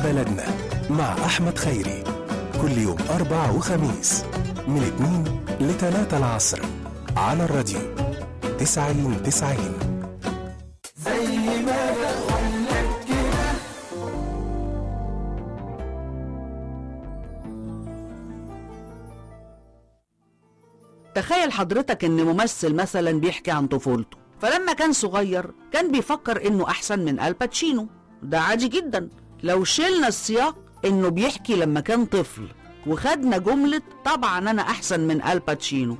بلدنا مع أحمد خيري كل يوم أربع وخميس من 2 ل 3 العصر على الراديو 90 90 تخيل حضرتك ان ممثل مثلا بيحكي عن طفولته فلما كان صغير كان بيفكر انه احسن من الباتشينو ده عادي جدا لو شلنا السياق انه بيحكي لما كان طفل وخدنا جملة طبعا انا احسن من الباتشينو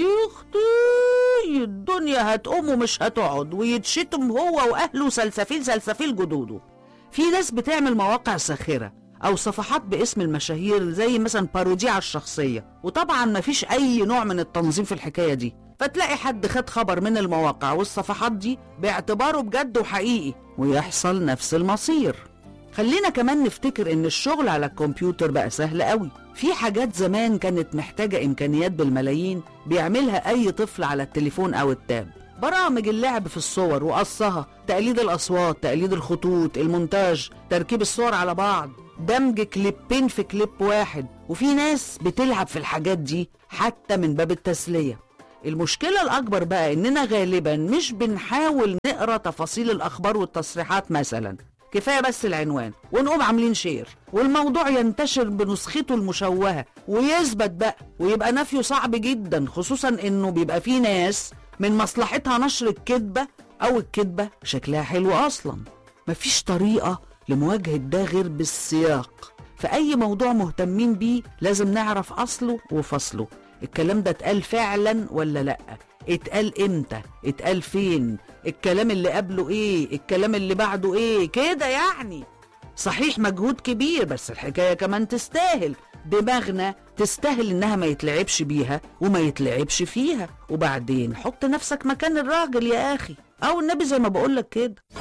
يختي الدنيا هتقوم ومش هتقعد ويتشتم هو واهله سلسفيل سلسفيل جدوده في ناس بتعمل مواقع ساخرة أو صفحات باسم المشاهير زي مثلا بارودي على الشخصية وطبعا مفيش أي نوع من التنظيم في الحكاية دي فتلاقي حد خد خبر من المواقع والصفحات دي باعتباره بجد وحقيقي ويحصل نفس المصير خلينا كمان نفتكر ان الشغل على الكمبيوتر بقى سهل قوي في حاجات زمان كانت محتاجة امكانيات بالملايين بيعملها اي طفل على التليفون او التاب برامج اللعب في الصور وقصها تقليد الاصوات تقليد الخطوط المونتاج تركيب الصور على بعض دمج كليبين في كليب واحد وفي ناس بتلعب في الحاجات دي حتى من باب التسلية المشكلة الأكبر بقى إننا غالبا مش بنحاول نقرأ تفاصيل الأخبار والتصريحات مثلا كفاية بس العنوان ونقوم عاملين شير والموضوع ينتشر بنسخته المشوهة ويثبت بقى ويبقى نفيه صعب جدا خصوصا إنه بيبقى فيه ناس من مصلحتها نشر الكذبة أو الكذبة شكلها حلو أصلا مفيش طريقة لمواجهة ده غير بالسياق فأي موضوع مهتمين بيه لازم نعرف أصله وفصله الكلام ده اتقال فعلا ولا لأ اتقال امتى اتقال فين الكلام اللي قبله ايه الكلام اللي بعده ايه كده يعني صحيح مجهود كبير بس الحكاية كمان تستاهل دماغنا تستاهل انها ما يتلعبش بيها وما يتلعبش فيها وبعدين حط نفسك مكان الراجل يا اخي او النبي زي ما بقولك كده